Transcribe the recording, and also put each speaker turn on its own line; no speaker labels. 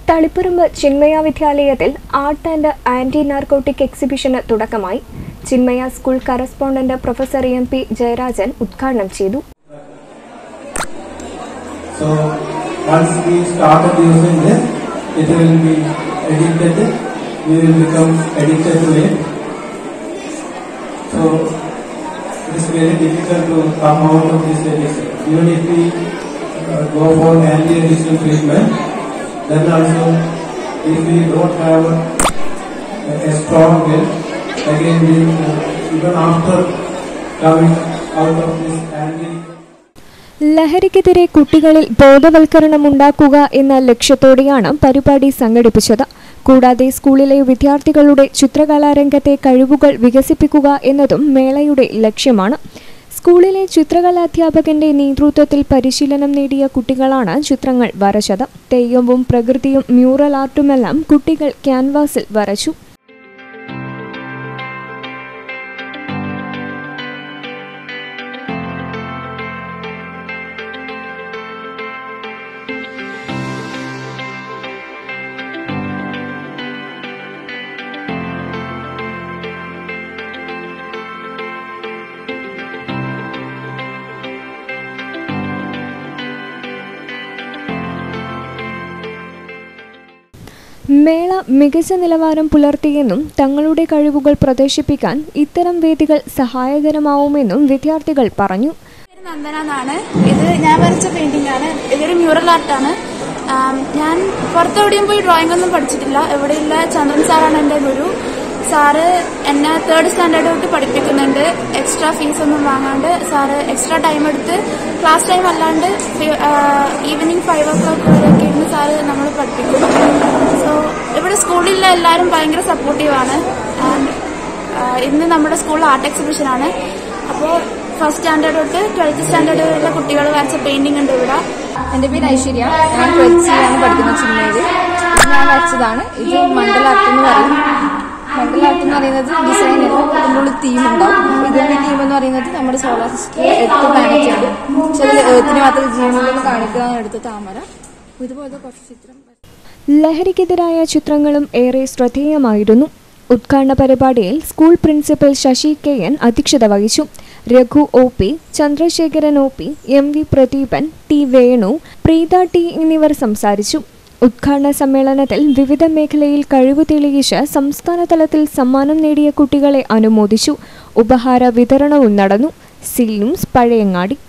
തളിപ്പറമ്പ് ചിന്മയ വിദ്യാലയത്തിൽ art and anti narcotic എക്സിബിഷന് തുടക്കമായി Chinmaya school correspondent professor M P Jayarajan ഉദ്ഘാടനം ചെയ്തു
So once we started using this, it will be addicted. We will become addicted to it. So it is very difficult to come out of this addiction. Even if we uh, go for anti-addiction treatment, then also if we don't have a, a strong will, again we uh, even after coming out of this anti
ലഹരിക്കെതിരെ കുട്ടികളിൽ ബോധവൽക്കരണം ഉണ്ടാക്കുക എന്ന ലക്ഷ്യത്തോടെയാണ് പരിപാടി സംഘടിപ്പിച്ചത് കൂടാതെ സ്കൂളിലെ വിദ്യാർത്ഥികളുടെ ചിത്രകലാരംഗത്തെ കഴിവുകൾ വികസിപ്പിക്കുക എന്നതും മേളയുടെ ലക്ഷ്യമാണ് സ്കൂളിലെ ചിത്രകലാധ്യാപകന്റെ നേതൃത്വത്തിൽ പരിശീലനം നേടിയ കുട്ടികളാണ് ചിത്രങ്ങൾ വരച്ചത് തെയ്യവും പ്രകൃതിയും മ്യൂറൽ ആർട്ടുമെല്ലാം കുട്ടികൾ ക്യാൻവാസിൽ വരച്ചു മേള മികച്ച നിലവാരം പുലർത്തിയെന്നും തങ്ങളുടെ കഴിവുകൾ പ്രദർശിപ്പിക്കാൻ ഇത്തരം വേദികൾ സഹായകരമാവുമെന്നും വിദ്യാർത്ഥികൾ പറഞ്ഞു
പേര് നന്ദന എന്നാണ് ഇത് ഞാൻ വരച്ച പെയിന്റിംഗ് ആണ് ഇതൊരു മ്യൂറൽ ആർട്ടാണ് ആം, ഞാൻ പുറത്തെവിടെയും പോയി ഡ്രോയിങ് ഒന്നും പഠിച്ചിട്ടില്ല ഇവിടെയുള്ള ചന്ദ്രൻ സാറാണ് എൻ്റെ ഗുരു സാറ് എന്നെ തേർഡ് സ്റ്റാൻഡേർഡ് തൊട്ട് പഠിപ്പിക്കുന്നുണ്ട് എക്സ്ട്രാ ഫീസ് ഒന്നും വാങ്ങാണ്ട് സാറ് എക്സ്ട്രാ ടൈം എടുത്ത് ക്ലാസ് ടൈം അല്ലാണ്ട് ഈവനിങ് ഫൈവ് ഓ ക്ലോക്ക് വരെയൊക്കെ ഇരുന്ന് സാറ് നമ്മൾ പഠിപ്പിക്കും സോ ഇവിടെ സ്കൂളിലുള്ള എല്ലാവരും ഭയങ്കര സപ്പോർട്ടീവാണ് ആൻഡ് ഇന്ന് നമ്മുടെ സ്കൂളിൽ ആർട്ട് എക്സിബിഷൻ ആണ് അപ്പോൾ ഫസ്റ്റ് സ്റ്റാൻഡേർഡ് തൊട്ട് ട്വൽത്ത് സ്റ്റാൻഡേർഡ് വരെയുള്ള കുട്ടികൾ വരച്ച പെയിന്റിംഗ് ഉണ്ട് ഇവിടെ
എന്റെ പേര് ഐശ്വര്യ ഞാൻ ട്വൽത്ത് സിയിലാണ് പഠിക്കുന്ന ചിന്മയില് ഇത് ഞാൻ വരച്ചതാണ് ഇത് മണ്ഡല ആർട്ട് എന്ന് പറയും മണ്ഡല ആർട്ട് എന്ന് പറയുന്നത് ഡിസൈൻ ഇതിൻ്റെ ഉള്ളിൽ തീം ഉണ്ടാവും ഇതിന്റെ തീം എന്ന് പറയുന്നത് നമ്മുടെ സോളാർ സിസ്റ്റം എട്ട് പ്ലാനറ്റ് ഉണ്ട് ചില ഏത്തിന് മാത്രം ജീവനുണ്ടെന്ന് കാണിക്കുക എടുത്ത താമര ഇതുപോലത്തെ കുറച്ച് ചിത്രം
ലഹരിക്കെതിരായ ചിത്രങ്ങളും ഏറെ ശ്രദ്ധേയമായിരുന്നു ഉദ്ഘാടന പരിപാടിയിൽ school principal Sasi K N അധ്യക്ഷത വഹിച്ചു Raghu O P Chandrasekharan O P M V Pradeepan T Venu Preetha T എന്നിവർ സംസാരിച്ചു ഉദ്ഘാടന സമ്മേളനത്തിൽ വിവിധ മേഖലയിൽ കഴിവ് തെളിയിച്ച് സംസ്ഥാന തലത്തിൽ സമ്മാനം നേടിയ കുട്ടികളെ അനുമോദിച്ചു ഉപഹാര വിതരണവും നടന്നു സി ന്യൂസ് പഴയങ്ങാടി